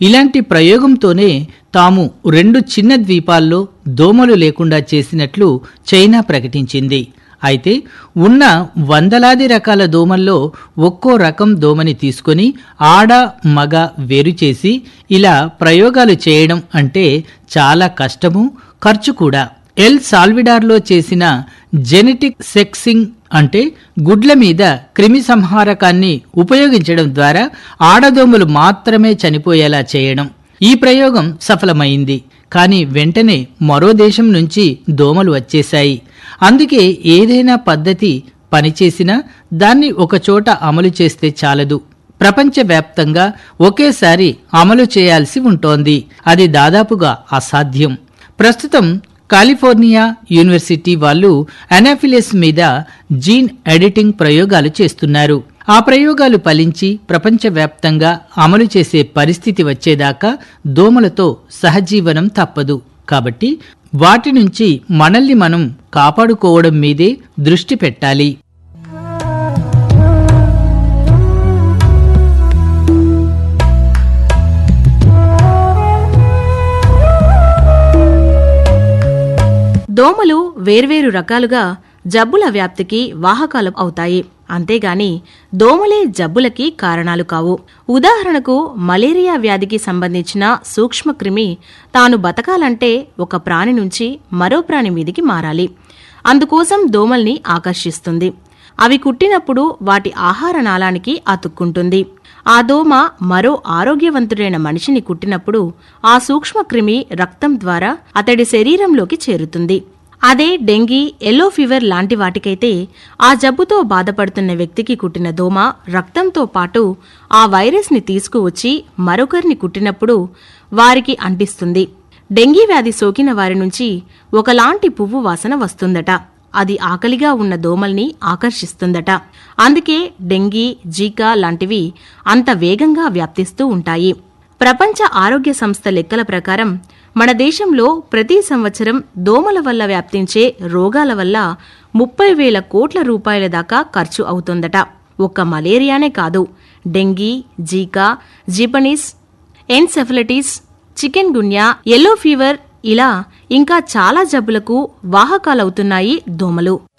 ఇలాంటి ప్రయోగంతోనే తాము రెండు చిన్న ద్వీపాల్లో దోమలు లేకుండా చేసినట్లు చైనా ప్రకటించింది అయితే ఉన్న వందలాది రకాల దోమల్లో ఒక్కో రకం దోమని తీసుకొని ఆడ మగ వేరు చేసి ఇలా ప్రయోగాలు చేయడం అంటే చాలా కష్టము ఖర్చు కూడా ఎల్ సాల్విడార్లో చేసిన జెనెటిక్ సెక్సింగ్ అంటే గుడ్ల మీద క్రిమి సంహారకాన్ని ఉపయోగించడం ద్వారా ఆడదోమలు మాత్రమే చనిపోయేలా చేయడం ఈ ప్రయోగం సఫలమైంది కానీ వెంటనే మరో దేశం నుంచి దోమలు వచ్చేశాయి అందుకే ఏదైనా పద్ధతి పనిచేసినా దాన్ని ఒకచోట అమలు చేస్తే చాలదు ప్రపంచవ్యాప్తంగా ఒకేసారి అమలు చేయాల్సి ఉంటోంది అది దాదాపుగా అసాధ్యం ప్రస్తుతం కాలిఫోర్నియా యూనివర్సిటీ వాళ్ళు అనాఫిలిస్ మీద జీన్ ఎడిటింగ్ ప్రయోగాలు చేస్తున్నారు ఆ ప్రయోగాలు ఫలించి ప్రపంచవ్యాప్తంగా అమలు చేసే పరిస్థితి వచ్చేదాకా దోమలతో సహజీవనం తప్పదు కాబట్టి వాటి నుంచి మనల్ని మనం కాపాడుకోవడం మీదే దృష్టి పెట్టాలి దోమలు వేర్వేరు రకాలుగా జబ్బుల వ్యాప్తికి వాహకాలు అవుతాయి అంతేగాని దోమలే జబ్బులకి కారణాలు కావు ఉదాహరణకు మలేరియా వ్యాధికి సంబంధించిన సూక్ష్మక్రిమి తాను బతకాలంటే ఒక ప్రాణి నుంచి మరో ప్రాణి మీదికి మారాలి అందుకోసం దోమల్ని ఆకర్షిస్తుంది అవి కుట్టినప్పుడు వాటి ఆహార నాళానికి అతుక్కుంటుంది ఆ దోమ మరో ఆరోగ్యవంతుడైన మనిషిని కుట్టినప్పుడు ఆ సూక్ష్మక్రిమి రక్తం ద్వారా అతడి శరీరంలోకి చేరుతుంది అదే డెంగీ ఎల్లో ఫీవర్ లాంటి వాటికైతే ఆ జబ్బుతో బాధపడుతున్న వ్యక్తికి కుట్టిన దోమ రక్తంతో పాటు ఆ వైరస్ని తీసుకువచ్చి మరొకరిని కుట్టినప్పుడు వారికి అంటిస్తుంది డెంగీ వ్యాధి సోకిన వారి నుంచి ఒకలాంటి పువ్వు వాసన వస్తుందట అది ఆకలిగా ఉన్న దోమల్ని ఆకర్షిస్తుందట అందుకే డెంగీ జీకా లాంటివి అంత వేగంగా వ్యాప్తిస్తూ ఉంటాయి ప్రపంచ ఆరోగ్య సంస్థ లెక్కల ప్రకారం మన దేశంలో ప్రతి సంవత్సరం దోమల వల్ల వ్యాప్తించే రోగాల వల్ల ముప్పై వేల కోట్ల రూపాయల దాకా ఖర్చు అవుతుందట ఒక్క మలేరియానే కాదు dengue zika Japanese encephalitis chikungunya yellow fever ఇలా ఇంకా చాలా జబ్బులకు వాహకాలవుతున్నాయి దోమలు